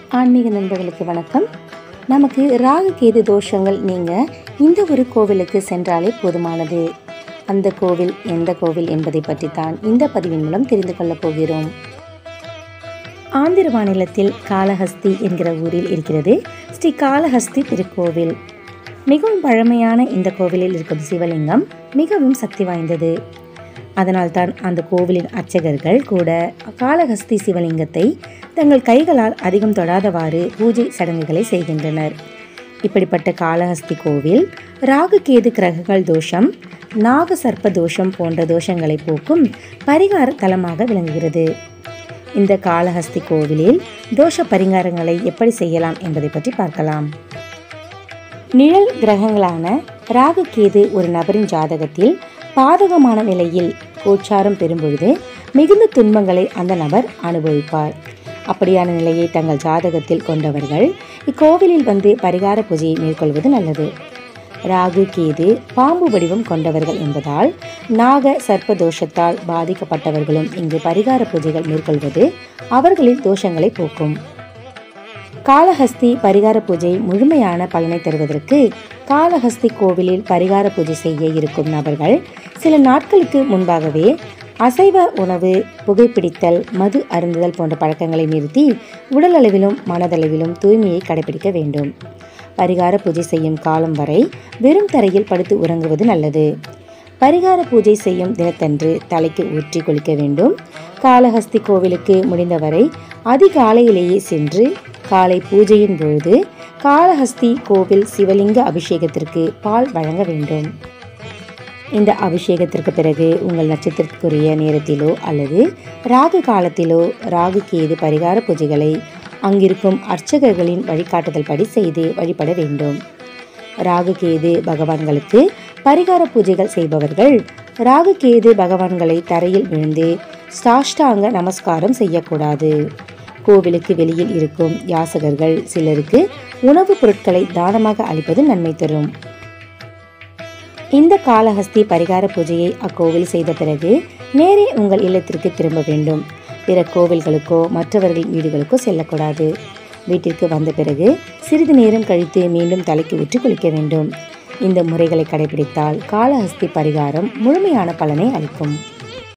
ஆன்மீக நண்பர்களுக்கு வணக்கம் நமக்கு ராகு கேது தோஷங்கள் நீங்க இந்த ஒரு கோவிலுக்கு சென்றாலே போதுமானது அந்த கோவில் எந்த கோவில் என்பதை பற்றி தான் இந்த பதிவின் மூலம் தெரிந்து கொள்ளப் போகிறோம் ஆந்திர மாநிலத்தில் காளஹஸ்தி என்கிற ஊரில் இருக்கிறது ஸ்ரீ காளஹஸ்தி திருக்கோவில் மிகவும் பழமையான இந்த கோவிலில் இருக்கும் சிவலிங்கம் மிகவும் சக்தி வாய்ந்தது அதனால்தான் அந்த கோவிலின் அர்ச்சகர்கள் கூட காளஹஸ்தி சிவலிங்கத்தை தங்கள் கைகளால் அதிகம் தொடாதவாறு பூஜை சடங்குகளை செய்கின்றனர் இப்படிப்பட்ட காளஹஸ்தி கோவில் ராகு கேது கிரகங்கள் தோஷம் நாக சர்ப்ப தோஷம் போன்ற தோஷங்களை போக்கும் பரிகார தலமாக விளங்குகிறது இந்த காளஹஸ்தி கோவிலில் தோஷ பரிகாரங்களை எப்படி செய்யலாம் என்பதை பற்றி பார்க்கலாம் நிழல் கிரகங்களான ராகு கேது ஒரு நபரின் ஜாதகத்தில் பாதகமான நிலையில் கோச்சாரம் பெறும்பொழுது மிகுந்த துன்பங்களை அந்த நபர் அனுபவிப்பார் அப்படியான நிலையை தங்கள் ஜாதகத்தில் கொண்டவர்கள் இக்கோவிலில் வந்து பரிகார பூஜையை மேற்கொள்வது நல்லது ராகு கேது பாம்பு வடிவம் கொண்டவர்கள் என்பதால் நாக சர்ப்ப தோஷத்தால் பாதிக்கப்பட்டவர்களும் இங்கு பரிகார பூஜைகள் மேற்கொள்வது அவர்களின் தோஷங்களை போக்கும் காளஹஸ்தி பரிகார பூஜை முழுமையான பலனை தருவதற்கு காளஹஸ்தி கோவிலில் பரிகார பூஜை செய்ய இருக்கும் நபர்கள் சில நாட்களுக்கு முன்பாகவே அசைவ உணவு புகைப்பிடித்தல் மது அருந்துதல் போன்ற பழக்கங்களை நிறுத்தி உடல் அளவிலும் மனதளவிலும் தூய்மையை கடைபிடிக்க வேண்டும் பரிகார பூஜை செய்யும் காலம் வரை வெறும் தரையில் படுத்து உறங்குவது நல்லது பரிகார பூஜை செய்யும் தினத்தன்று தலைக்கு ஊற்றி குளிக்க வேண்டும் காளஹஸ்தி கோவிலுக்கு முடிந்தவரை அதிகாலையிலேயே சென்று காலை பூஜையின் பொழுது காளஹஸ்தி கோவில் சிவலிங்க அபிஷேகத்திற்கு பால் வழங்க வேண்டும் இந்த அபிஷேகத்திற்கு பிறகு உங்கள் நட்சத்திரத்துக்குரிய நேரத்திலோ அல்லது ராகு காலத்திலோ ராகு கேது பரிகார பூஜைகளை அங்கிருக்கும் அர்ச்சகர்களின் வழிகாட்டுதல் படி செய்து வழிபட வேண்டும் ராகு கேது பகவான்களுக்கு பரிகார பூஜைகள் செய்பவர்கள் ராகு கேது பகவான்களை தரையில் விழுந்து சாஷ்டாங்க நமஸ்காரம் செய்யக்கூடாது கோவிலுக்கு வெளியில் இருக்கும் யாசகர்கள் சிலருக்கு உணவுப் பொருட்களை தானமாக அளிப்பது நன்மை தரும் இந்த காளஹஸ்தி பரிகார பூஜையை அக்கோவில் செய்த பிறகு நேரே உங்கள் இல்லத்திற்கு திரும்ப வேண்டும் பிற கோவில்களுக்கோ மற்றவர்கள் வீடுகளுக்கோ செல்லக்கூடாது வீட்டிற்கு வந்த பிறகு சிறிது நேரம் கழித்து மீண்டும் தலைக்கு ஊற்றி குளிக்க வேண்டும் இந்த முறைகளை கடைபிடித்தால் காளஹஸ்தி பரிகாரம் முழுமையான பலனை அளிக்கும்